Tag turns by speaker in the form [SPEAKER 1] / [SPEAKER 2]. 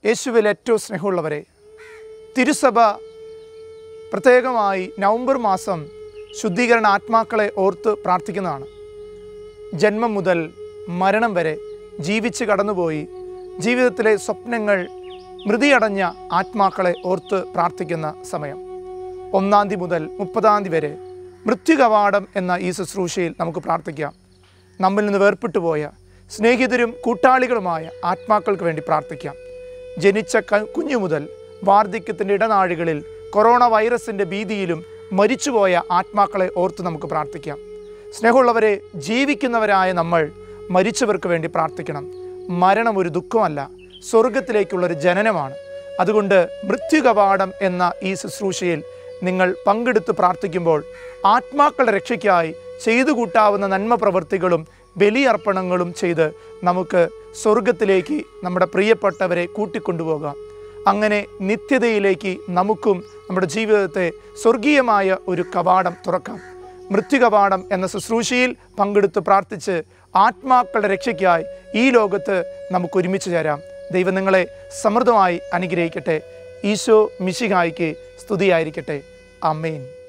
[SPEAKER 1] യേശുവിൽ ഏറ്റവും സ്നേഹമുള്ളവരെ തിരുസഭ പ്രത്യേകമായി നവംബർ മാസം ശുദ്ധീകരണ ആത്മാക്കളെ ഓർത്ത് പ്രാർത്ഥിക്കുന്നതാണ് ജന്മം മുതൽ മരണം വരെ ജീവിച്ച് കടന്നുപോയി ജീവിതത്തിലെ സ്വപ്നങ്ങൾ മൃതിയടഞ്ഞ ആത്മാക്കളെ ഓർത്ത് പ്രാർത്ഥിക്കുന്ന സമയം ഒന്നാം തീയതി മുതൽ മുപ്പതാം തീയതി വരെ മൃത്യുകവാടം എന്ന ഈ ശുശ്രൂഷയിൽ നമുക്ക് പ്രാർത്ഥിക്കാം നമ്മിൽ നിന്ന് വേർപെട്ടു പോയ സ്നേഹിതരും കൂട്ടാളികളുമായ ആത്മാക്കൾക്ക് വേണ്ടി പ്രാർത്ഥിക്കാം ജനിച്ച ക- കുഞ്ഞു മുതൽ വാർദ്ധക്യത്തിൻ്റെ ഇടനാഴികളിൽ കൊറോണ വൈറസിൻ്റെ ഭീതിയിലും മരിച്ചുപോയ ആത്മാക്കളെ ഓർത്ത് നമുക്ക് പ്രാർത്ഥിക്കാം സ്നേഹമുള്ളവരെ ജീവിക്കുന്നവരായ നമ്മൾ മരിച്ചവർക്ക് വേണ്ടി പ്രാർത്ഥിക്കണം മരണം ഒരു ദുഃഖമല്ല സ്വർഗത്തിലേക്കുള്ളൊരു ജനനമാണ് അതുകൊണ്ട് മൃത്യുകവാടം എന്ന ഈ ശുശ്രൂഷയിൽ നിങ്ങൾ പങ്കെടുത്ത് പ്രാർത്ഥിക്കുമ്പോൾ ആത്മാക്കളുടെ രക്ഷയ്ക്കായി ചെയ്തു കൂട്ടാവുന്ന നന്മ പ്രവൃത്തികളും ബലിയർപ്പണങ്ങളും ചെയ്ത് നമുക്ക് സ്വർഗത്തിലേക്ക് നമ്മുടെ പ്രിയപ്പെട്ടവരെ കൂട്ടിക്കൊണ്ടുപോകാം അങ്ങനെ നിത്യതയിലേക്ക് നമുക്കും നമ്മുടെ ജീവിതത്തെ സ്വർഗീയമായ ഒരു കവാടം തുറക്കാം മൃത്യുകവാടം എന്ന ശുശ്രൂഷയിൽ പങ്കെടുത്ത് പ്രാർത്ഥിച്ച് ആത്മാക്കളുടെ രക്ഷയ്ക്കായി ഈ ലോകത്ത് നമുക്ക് ഒരുമിച്ച് ചേരാം ദൈവം നിങ്ങളെ സമൃദ്ധമായി അനുഗ്രഹിക്കട്ടെ ഈശോ മിശിഹായിക്ക് സ്തുതിയായിരിക്കട്ടെ അമ്മേൻ